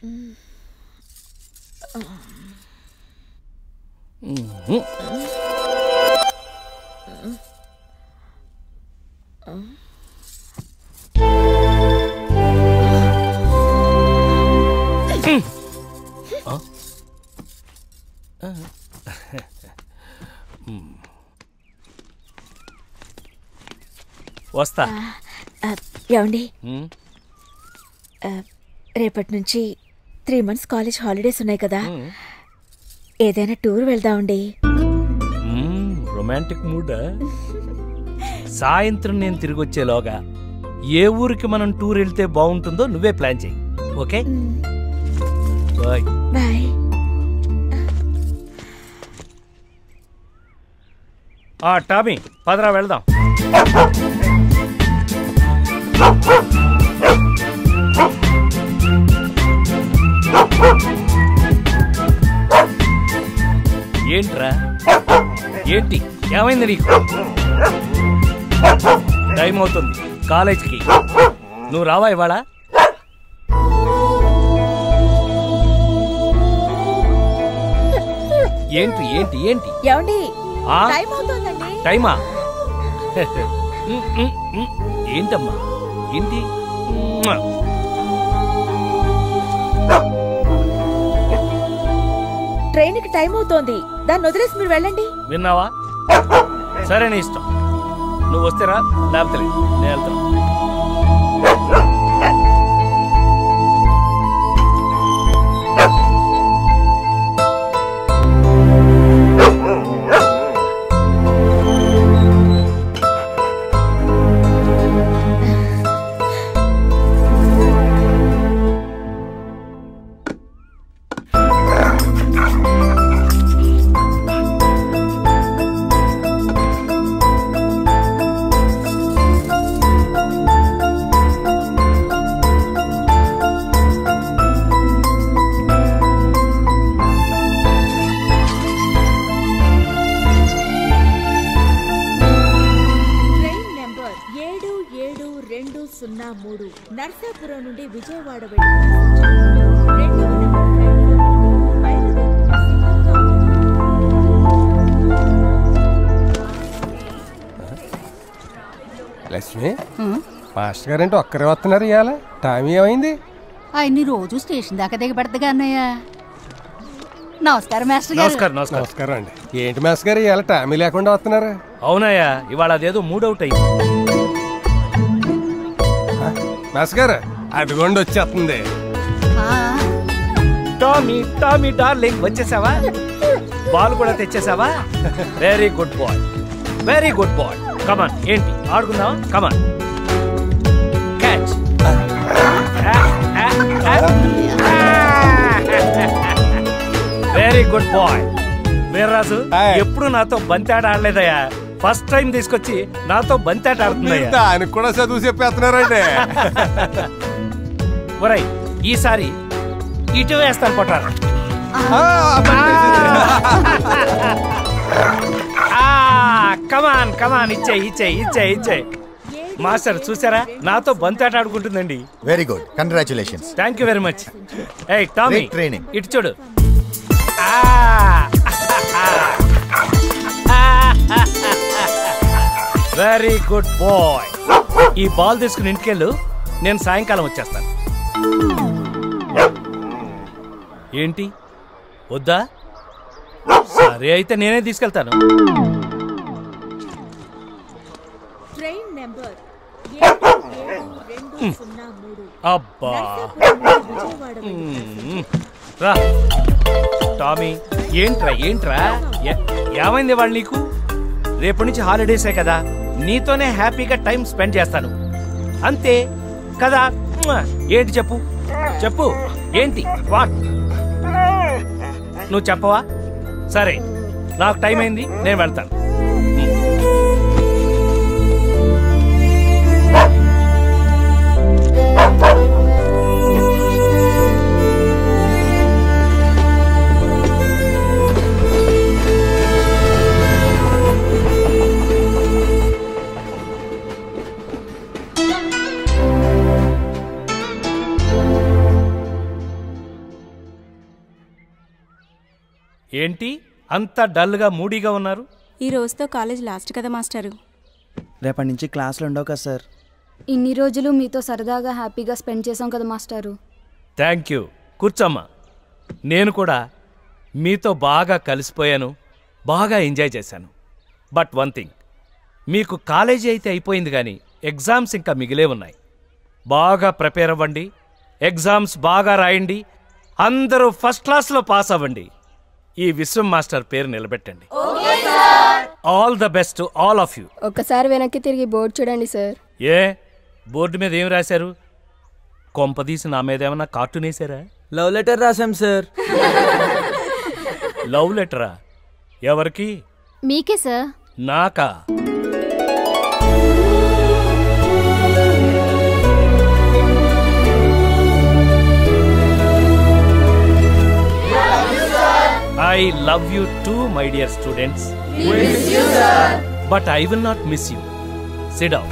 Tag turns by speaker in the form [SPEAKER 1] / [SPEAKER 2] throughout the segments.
[SPEAKER 1] వస్తా
[SPEAKER 2] ఆ, ఏమండి
[SPEAKER 1] ఉమ్,
[SPEAKER 2] ఆ, రేపటి నుంచి త్రీ మంత్స్ కాలేజ్ హాలిడేస్ ఉన్నాయి కదా ఏదైనా టూర్ వెళ్దామండి
[SPEAKER 1] ఉమ్, రొమాంటిక్ మూడా సాయంత్రం నేను తిరిగి వచ్చేలోగా ఏ ఊరికి మనం టూర్ వెళ్తే బాగుంటుందో నువ్వే ప్లాన్ చేయి ఓకే బాయ్
[SPEAKER 2] బాయ్
[SPEAKER 1] ఆ టామీ పదరా వెళ్దాం ఏంట్రా ఏంటి ఏమైంది నీకు టైం అవుతుంది కాలేజ్కి నువ్వు రావా ఇవాళ ఏంటి ఏంటి ఏంటి
[SPEAKER 2] ఏమండి
[SPEAKER 1] ఆ?
[SPEAKER 2] టైం అవుతోందండి
[SPEAKER 1] టైమా ఉమ్, ఉమ్, ఉమ్. ఏంటమ్మా ఏంటి ఉమ్మా.
[SPEAKER 2] ట్రైన్ కి టైం అవుతోంది దాన్ని వదిలేసి మీరు వెళ్ళండి
[SPEAKER 1] విన్నావా సరే నీ ఇష్టం నువ్వు వస్తేరా లేకపోతే లేదు. నేను వెళ్తాను
[SPEAKER 2] ట్రైన్ నెంబర్ ఏడు ఏడు రెండు సున్నా మూడు నర్సాపురం నుండి విజయవాడ వెళ్ళి రెండవ నెంబర్ ప్లాట్ఫామ్ నుండి బయలుదేరుతున్న సిద్ధంగా ఉంది.
[SPEAKER 3] లక్ష్మి మాస్టర్ గారంటే ఒక్కరే వస్తున్నారు ఇవాళ టైం ఏమైంది
[SPEAKER 4] ఆయన్ని రోజు స్టేషన్ దాకా దిగబడద్దుగా అన్నయ్య నమస్కారం మాస్టర్ గారు
[SPEAKER 1] నమస్కారం నమస్కారం
[SPEAKER 3] నమస్కారం అండి ఏంటి మాస్టర్ గారు ఇవాళ టైం లేకుండా వస్తున్నారు
[SPEAKER 1] అవునయ్యా ఇవాళ అదేదో మూడ్ అవుట్ అయ్యింది
[SPEAKER 3] మాస్టర్ గారు అదిగోండి వచ్చేస్తుంది
[SPEAKER 4] ఆ,
[SPEAKER 1] టామీ టామీ డార్లింగ్ వచ్చేసావా బాల్ కూడా తెచ్చేసావా very good boy very good boy come on ఏంటి ఆడుకుందాం come on catch very good boy Veerraju
[SPEAKER 3] Hi.
[SPEAKER 1] ఎప్పుడు నాతో బంతాట ఆడలేదయ్యా ఫస్ట్ టైం తీసుకొచ్చి నాతో బంతాట
[SPEAKER 3] మీరు
[SPEAKER 1] ఆడుతుందయ్యా
[SPEAKER 3] దానికి కూడా చదువు చెప్పేస్తున్నారండి
[SPEAKER 1] ఒరై ఈసారి ఇటు వేస్తాను కొట్టారు కమాన్ కమాన్ ఇచ్చే ఇచ్చే ఇచ్చే ఇచ్చే మాస్టర్ చూసారా నాతో బంతాట ఆడుకుంటుందండి
[SPEAKER 5] very good congratulations
[SPEAKER 1] thank you very much ఏ టామీ
[SPEAKER 5] Great training.
[SPEAKER 1] ఇటు చూడు వెరీ గుడ్ బాయ్ ఈ బాల్ తీసుకుని ఇంటికెళ్ళు నేను సాయంకాలం వచ్చేస్తాను ఏంటి వద్దా సరే అయితే నేనే తీసుకెళ్తాను
[SPEAKER 2] ట్రైన్ నెంబర్ ఏడు ఏడు రెండు సున్నా మూడు
[SPEAKER 1] అబ్బా
[SPEAKER 2] నర్సాపురం నుండి విజయవాడ వెళ్ళి
[SPEAKER 1] మ్మ్. రా టామీ ఏంట్రా ఏంట్రా ఏ- ఏమైంది వాళ్ళు నీకు రేపటి నుంచి హాలిడేసే కదా నీతోనే హ్యాపీగా టైం స్పెండ్ చేస్తాను అంతే కదా మ్మ్. ఏంటి చెప్పు చెప్పు ఏంటి వాట్ నువ్వు చెప్పవా సరే నాకు టైం అయింది నేను వెళ్తాను ఏంటి అంత డల్గా మూడీగా ఉన్నారు
[SPEAKER 6] ఈ రోజుతో కాలేజ్ లాస్ట్ కదా మాస్టారు
[SPEAKER 7] రేపటి నుంచి క్లాసులు ఉండవు కదా సార్
[SPEAKER 8] ఇన్ని రోజులు మీతో సరదాగా హ్యాపీగా స్పెండ్ చేసాం కదా మాస్టారు
[SPEAKER 1] థ్యాంక్ యూ కూర్చోమ్మా నేను కూడా మీతో బాగా కలిసిపోయాను బాగా ఎంజాయ్ చేశాను బట్ వన్ థింగ్ మీకు కాలేజీ అయితే అయిపోయింది కానీ ఎగ్జామ్స్ ఇంకా మిగిలే ఉన్నాయి బాగా ప్రిపేర్ అవ్వండి ఎగ్జామ్స్ బాగా రాయండి అందరూ ఫస్ట్ క్లాస్లో పాస్ అవ్వండి ఈ విశ్వం మాస్టర్ పేరు నిలబెట్టండి all the best all of you
[SPEAKER 8] ఒక్కసారి వెనక్కి తిరిగి బోర్డు చూడండి సార్
[SPEAKER 1] ఏ బోర్డు మీద ఏం రాశారు కొంపదీసి నా మీద ఏమన్నా కార్టూన్ వేసారా
[SPEAKER 7] లవ్ లెటర్ రాసాం సార్
[SPEAKER 1] లవ్ లెటరా ఎవరికి
[SPEAKER 8] మీకే సార్
[SPEAKER 1] నాకా I love you too my dear students but I will not miss you sit down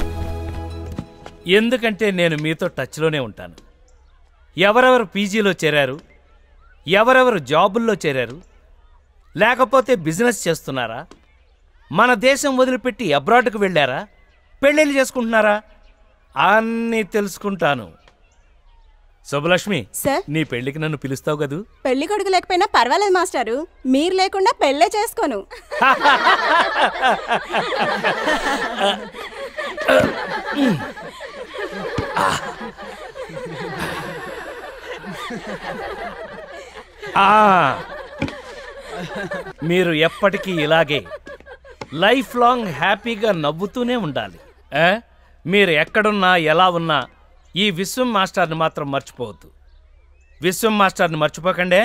[SPEAKER 1] ఎందుకంటే నేను మీతో టచ్లోనే ఉంటాను ఎవరెవరు పీజీలో చేరారు ఎవరెవరు జాబుల్లో చేరారు లేకపోతే బిజినెస్ చేస్తున్నారా మన దేశం వదిలిపెట్టి అబ్రాడ్కు వెళ్ళారా పెళ్ళిళ్ళు చేసుకుంటున్నారా అన్నీ తెలుసుకుంటాను శుభలక్ష్మి
[SPEAKER 6] సార్
[SPEAKER 1] నీ పెళ్ళికి నన్ను పిలుస్తావు కదూ
[SPEAKER 6] పెళ్లి కొడుకు లేకపోయినా పర్వాలేదు మాస్టారు మీరు లేకుండా పెళ్ళే చేసుకోను
[SPEAKER 1] ఆ మీరు ఎప్పటికీ ఇలాగే లైఫ్ లాంగ్ హ్యాపీగా నవ్వుతూనే ఉండాలి ఆ? మీరు ఎక్కడున్నా ఎలా ఉన్నా ఈ విశ్వం మాస్టర్ని మాత్రం మర్చిపోవద్దు విశ్వం మాస్టర్ని మర్చిపోకండే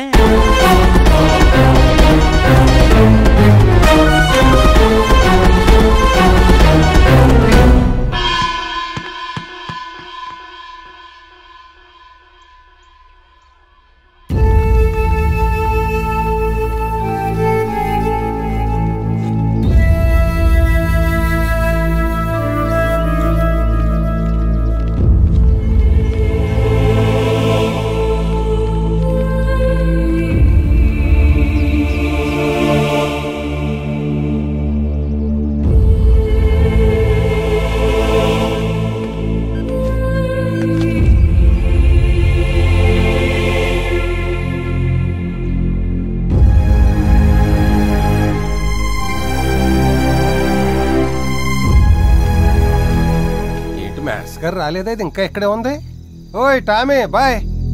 [SPEAKER 3] ఏంటి మ్యాథ్స్ గారు రాలేదా ఇది ఇంకా ఇక్కడే ఉంది ఓయ్ టామీ బాయ్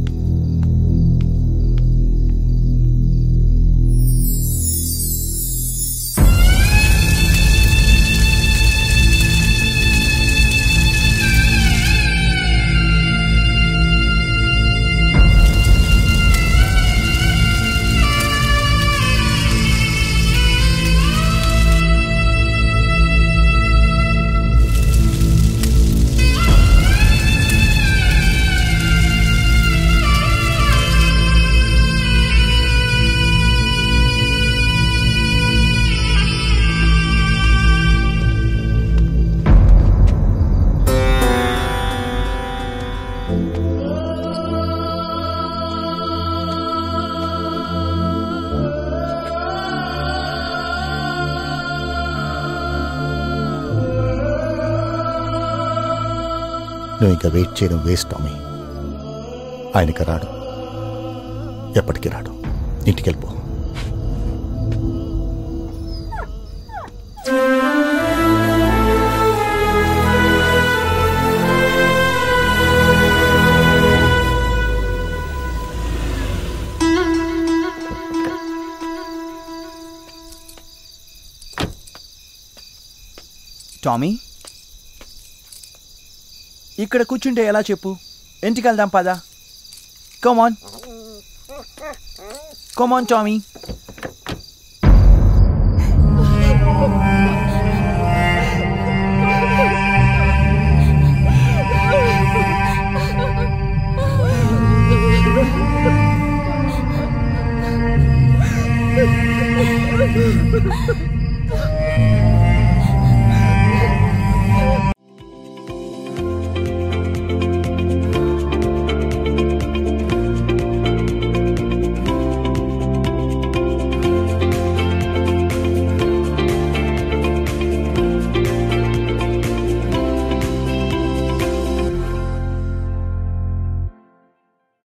[SPEAKER 5] నువ్వు ఇంకా వెయిట్ చేయడం వేస్ట్ టామీ ఆయనకి రాడు ఎప్పటికీ రాడు ఇంటికి వెళ్ళిపో
[SPEAKER 7] టామీ ఇక్కడ కూర్చుంటే ఎలా చెప్పు ఇంటికి వెళ్దాం పదా కమాన్ కమాన్ టామీ
[SPEAKER 8] ఆ